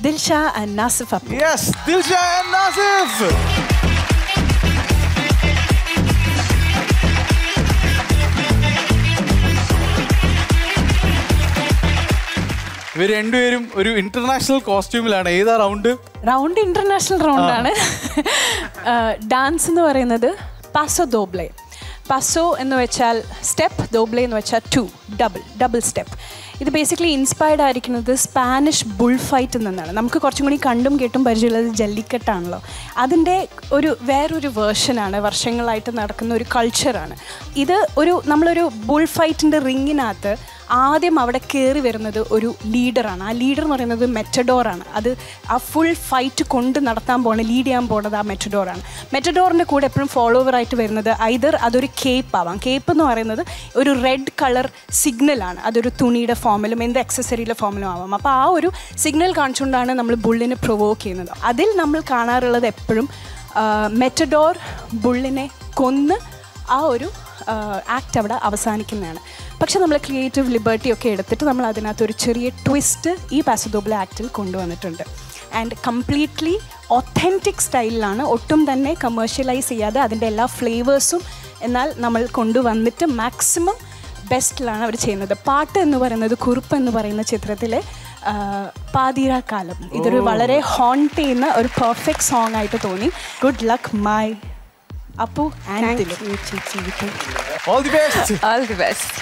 Dilsha and Nasif Appu yes Dilsha and Nasif ഇവർ രണ്ടുപേരും ഒരു ഇന്റർനാഷണൽ കോസ്റ്റ്യൂമിലാണ് ഏതാ റൗണ്ട് റൗണ്ട് ഇന്റർനാഷണൽ റൗണ്ടാണ് ഡാൻസ് എന്ന് പറയുന്നത് പാസോ ദോബ്ലെ പാസോ എന്ന് വെച്ചാൽ സ്റ്റെപ്പ് ദോബ്ലെ എന്ന് വെച്ചാൽ ടു ഡബിൾ ഡബിൾ സ്റ്റെപ്പ് ഇത് ബേസിക്കലി ഇൻസ്പയർഡ് ആയിരിക്കുന്നത് സ്പാനിഷ് ബുൾ ഫൈറ്റിൽ നിന്നാണ് നമുക്ക് കുറച്ചും കൂടി കണ്ടും കേട്ടും പരിചയമുള്ളത് ജല്ലിക്കെട്ടാണല്ലോ അതിൻ്റെ ഒരു വേറൊരു വേർഷനാണ് വർഷങ്ങളായിട്ട് നടക്കുന്ന ഒരു കൾച്ചറാണ് ഇത് ഒരു നമ്മളൊരു ബുൾ ഫൈറ്റിൻ്റെ റിങ്ങിനകത്ത് ആദ്യം അവിടെ കയറി വരുന്നത് ഒരു ലീഡറാണ് ആ ലീഡർ എന്ന് പറയുന്നത് മെറ്റഡോറാണ് അത് ആ ഫുൾ ഫൈറ്റ് കൊണ്ട് നടത്താൻ പോണ ലീഡ് ചെയ്യാൻ പോണത് ആ മെറ്റഡോറാണ് മെറ്റഡോറിൻ്റെ കൂടെ എപ്പോഴും ഫോളോവർ ആയിട്ട് വരുന്നത് ഐദർ അതൊരു കേപ്പ് ആവാം കേപ്പ് എന്ന് പറയുന്നത് ഒരു റെഡ് കളർ സിഗ്നലാണ് അതൊരു തുണിയുടെ ഫോമിലും എന്ത് അക്സസറിയുടെ ഫോമിലും ആവാം അപ്പോൾ ആ ഒരു സിഗ്നൽ കാണിച്ചുകൊണ്ടാണ് നമ്മൾ ബുള്ളിനെ പ്രൊവോക്ക് ചെയ്യുന്നത് അതിൽ നമ്മൾ കാണാറുള്ളത് എപ്പോഴും മെറ്റഡോർ ബുള്ളിനെ കൊന്ന് ആ ഒരു ആക്ട് അവിടെ അവസാനിക്കുന്നതാണ് പക്ഷെ നമ്മൾ ക്രിയേറ്റീവ് ലിബർട്ടി ഒക്കെ എടുത്തിട്ട് നമ്മൾ അതിനകത്ത് ഒരു ചെറിയ ട്വിസ്റ്റ് ഈ പാസദോബിള ആക്റ്റിൽ കൊണ്ടുവന്നിട്ടുണ്ട് ആൻഡ് കംപ്ലീറ്റ്ലി ഒത്തൻറ്റിക് സ്റ്റൈലിലാണ് ഒട്ടും തന്നെ കമേഴ്ഷ്യലൈസ് ചെയ്യാതെ അതിൻ്റെ എല്ലാ ഫ്ലേവേഴ്സും എന്നാൽ നമ്മൾ കൊണ്ടുവന്നിട്ട് മാക്സിമം ബെസ്റ്റിലാണ് അവർ ചെയ്യുന്നത് പാട്ട് എന്ന് പറയുന്നത് കുറുപ്പ് എന്ന് പറയുന്ന ചിത്രത്തിലെ പാതിരാക്കാലം ഇതൊരു വളരെ ഹോണ്ട് ചെയ്യുന്ന ഒരു പെർഫെക്റ്റ് സോങ് ആയിട്ട് തോന്നി good luck my Appu and all the best all the best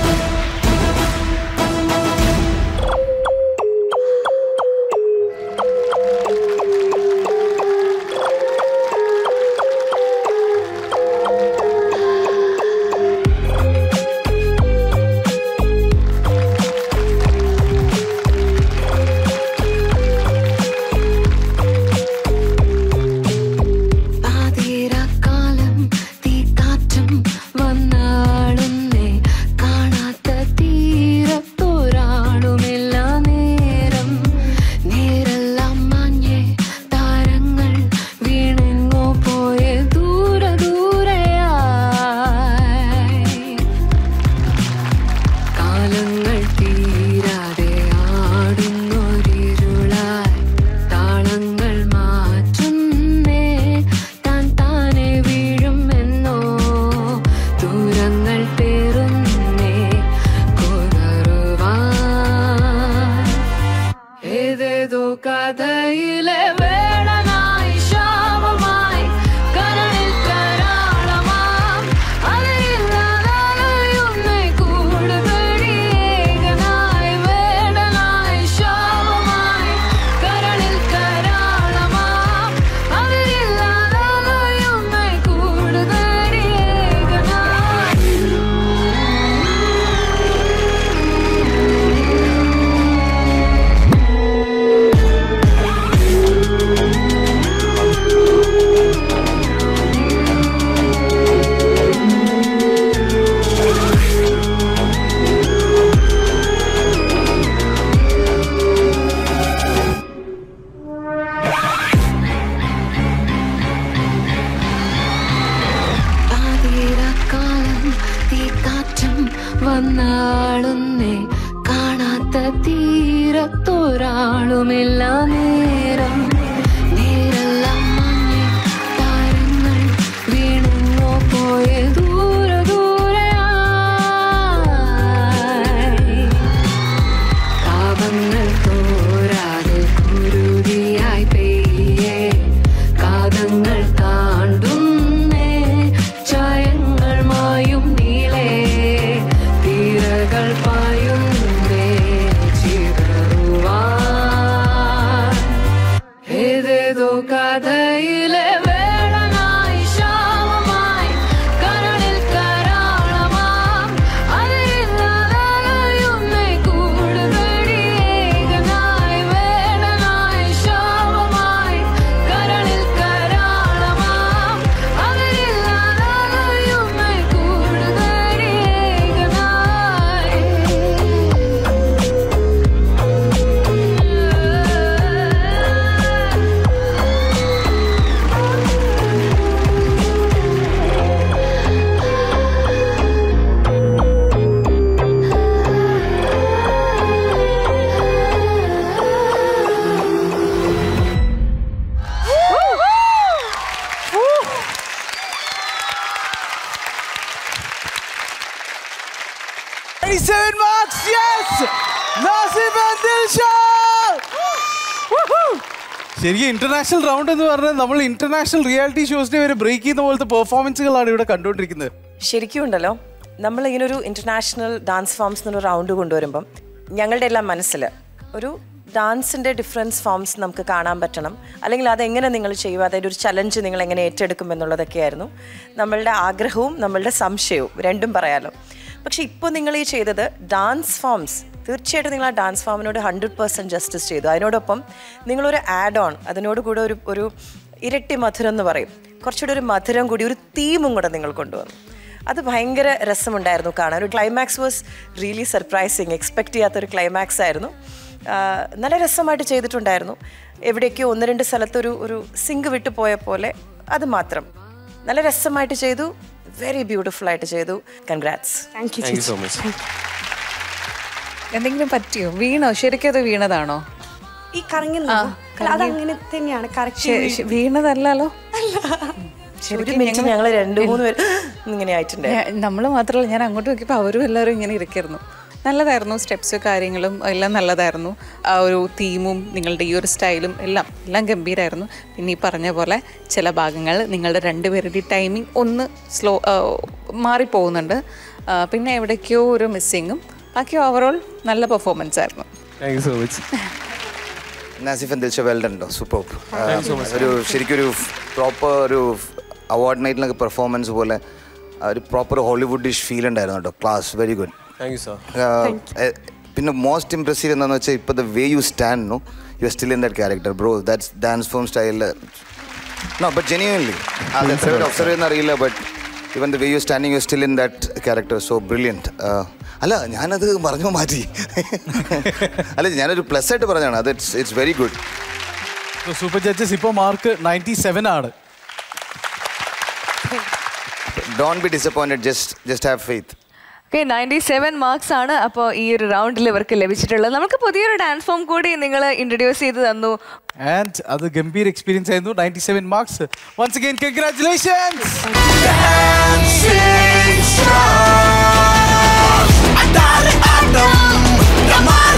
പാതിരാക്കാലം തീക്കാറ്റും വന്നാളുന്നേ കാണാത്ത തീരത്തൊരാളുമില്ല നേരം നേരെല്ലാം മഞ്ഞേ താരങ്ങൾ വീണെങ്ങോ പോയ ദൂര ദൂരയായി കാലങ്ങൾ തീരാതെ ആടുന്നൊരിരുളായി താളങ്ങൾ മാറ്റുന്നേ താൻ താനെ വീഴുമെന്നോ ദൂരങ്ങൾ തേറുന്നേ കുതറുവാൻ ഏതേതോ കഥയിലെ വേടനായി ശാപമായി കരളിൽ കരാളമാം അതിരില്ലാതായുന്നേ കൂടുതലേകനായി വേടനായി ശാപമായി കരളിൽ കരാളമാം അതിരില്ലാതായുന്നേ പാതിരാക്കാലം തീക്കാറ്റും വന്നാളുന്നേ കാണാത്ത തീരത്തൊരാളുമില്ല നേരം നേരെല്ലാം മഞ്ഞേ താരങ്ങൾ വീണെങ്ങോ പോയ ദൂര ദൂരയായി കാവങ്ങൾ തോരാതെ കുരുതിയായി പെയ്യേ കാതങ്ങൾ താണ്ടുന്നേ ചായങ്ങൾ മായും നീളേ തീരകൾ പായുന്നേ ചിതറുവാൻ 97 marks. Yes! Nasif and Dilshad! Woohoo! ശരിക്കും ഇന്റർനാഷണൽ റൗണ്ട് എന്ന് പറഞ്ഞാൽ നമ്മൾ ഇന്റർനാഷണൽ റിയാലിറ്റി ഷോസിനെ വരെ ബ്രേക്ക് ചെയ്യുന്ന പോലത്തെ പെർഫോമൻസുകളാണ് ഇവിടെ കണ്ടുകൊണ്ടിരിക്കുന്നത് ശരിക്കും ഉണ്ടല്ലോ നമ്മൾ ഇങ്ങനെ ഒരു ഇന്റർനാഷണൽ ഡാൻസ് ഫോംസ് എന്നൊരു റൗണ്ട് കൊണ്ടുവരുമ്പം ഞങ്ങളുടെ എല്ലാം മനസ്സിൽ ഒരു ഡാൻസിൻ്റെ ഡിഫറൻസ് ഫോംസ് നമുക്ക് കാണാൻ പറ്റണം അല്ലെങ്കിൽ അതെങ്ങനെ നിങ്ങൾ ചെയ്യും അതായത് ഒരു ചലഞ്ച് നിങ്ങൾ എങ്ങനെ ഏറ്റെടുക്കും എന്നുള്ളതൊക്കെയായിരുന്നു നമ്മളുടെ ആഗ്രഹവും നമ്മളുടെ സംശയവും രണ്ടും പറയാലോ പക്ഷെ ഇപ്പോൾ നിങ്ങൾ ഈ ചെയ്തത് ഡാൻസ് ഫോംസ് തീർച്ചയായിട്ടും നിങ്ങൾ ആ ഡാൻസ് ഫോമിനോട് ഹൺഡ്രഡ് പെർസെൻറ്റ് ജസ്റ്റിസ് ചെയ്തു അതിനോടൊപ്പം നിങ്ങളൊരു ആഡ് ഓൺ അതിനോട് കൂടെ ഒരു ഒരു ഇരട്ടി മധുരം എന്ന് പറയും കുറച്ചുകൂടി ഒരു മധുരം കൂടി ഒരു തീമും കൂടെ നിങ്ങൾ കൊണ്ടുവന്നു അത് ഭയങ്കര രസമുണ്ടായിരുന്നു കാണാൻ ഒരു climax was really surprising expect ചെയ്യാത്തൊരു ക്ലൈമാക്സ് ആയിരുന്നു ആ, നല്ല രസമായിട്ട് ചെയ്തിട്ടുണ്ടായിരുന്നു എവിടേക്കോ ഒന്ന് രണ്ട് സ്ഥലത്തൊരു ഒരു സിങ്ക് വിട്ടു പോയ പോലെ അത് മാത്രം നല്ല രസമായിട്ട് ചെയ്തു വെരി ബ്യൂട്ടിഫുൾ ആയിട്ട് ചെയ്തു congrats thank you thank you so much എന്തെങ്കിലും പറ്റിയോ വീണോ ശരിക്കും അത് വീണതാണോ ഈ കറങ്ങി അതങ്ങനെ തന്നെയാണ് കറക്റ്റ് ശ- ശ- വീണതല്ലല്ലോ ഒരു മിനിറ്റ് ഞങ്ങൾ രണ്ടു മൂന്ന് പേര് ഇങ്ങനെ ആയിട്ടുണ്ടായിരുന്നു നമ്മൾ മാത്രമല്ല ഞാൻ അങ്ങോട്ട് നോക്കിയപ്പോൾ അവരും എല്ലാവരും ഇങ്ങനെ ഇരിക്കായിരുന്നു നല്ലതായിരുന്നു സ്റ്റെപ്സ് കാര്യങ്ങളും എല്ലാം നല്ലതായിരുന്നു ആ ഒരു തീമും നിങ്ങളുടെ ഈ ഒരു സ്റ്റൈലും എല്ലാം എല്ലാം ഗംഭീരമായിരുന്നു പിന്നെ ഈ പറഞ്ഞ പോലെ ചില ഭാഗങ്ങൾ നിങ്ങളുടെ രണ്ടുപേരുടെ ടൈമിംഗ് ഒന്ന് സ്ലോ മാറിപ്പോകുന്നുണ്ട് ആ, പിന്നെ എവിടേക്കോ ഒരു മിസ്സിങ്ങും ബാക്കി ഓവറോൾ നല്ല പെർഫോമൻസ് ആയിരുന്നു thank you so much Nasif Dilsha വെൽഡുണ്ടോ സൂപ്പർ ഒരു ശരിക്കും ഒരു പ്രോപ്പർ ഒരു അവാർഡ് നൈറ്റിലൊക്കെ പെർഫോമൻസ് പോലെ ആ ഒരു പ്രോപ്പർ ഹോളിവുഡിഷ് ഫീൽ ഉണ്ടായിരുന്നു കേട്ടോ class very good thank you sir പിന്നെ മോസ്റ്റ് ഇംപ്രസീവ് എന്താണെന്ന് വെച്ചാൽ ഇപ്പോൾ the way you stand no you are still in that character bro that's dance form സ്റ്റൈലിൽ നോ ബട്ട് ജെന്യൂൻലി ഒബ്സർവ് ചെയ്യുന്ന അറിയില്ല but even the way you standing you still in that character so brilliant അല്ല ഞാനത് പറഞ്ഞു മാറ്റി അല്ല ഞാനൊരു plus ആയിട്ട് പറഞ്ഞാണ് അത് it's it's very good super judges ഇപ്പോൾ മാർക്ക് നയൻറ്റി സെവൻ ആണ് don't be disappointed just just have faith okay ninety seven marks ആണ് അപ്പോൾ ഈ ഒരു റൗണ്ടിൽ ഇവർക്ക് ലഭിച്ചിട്ടുള്ളത് നമുക്ക് പുതിയൊരു ഡാൻസ് ഫോം കൂടി നിങ്ങൾ ഇൻട്രൊഡ്യൂസ് ചെയ്ത് തന്നു ആൻഡ് അത് ഗംഭീർ എക്സ്പീരിയൻസ് ആയിരുന്നു ninety seven marks once again congratulations Adare atom, Rama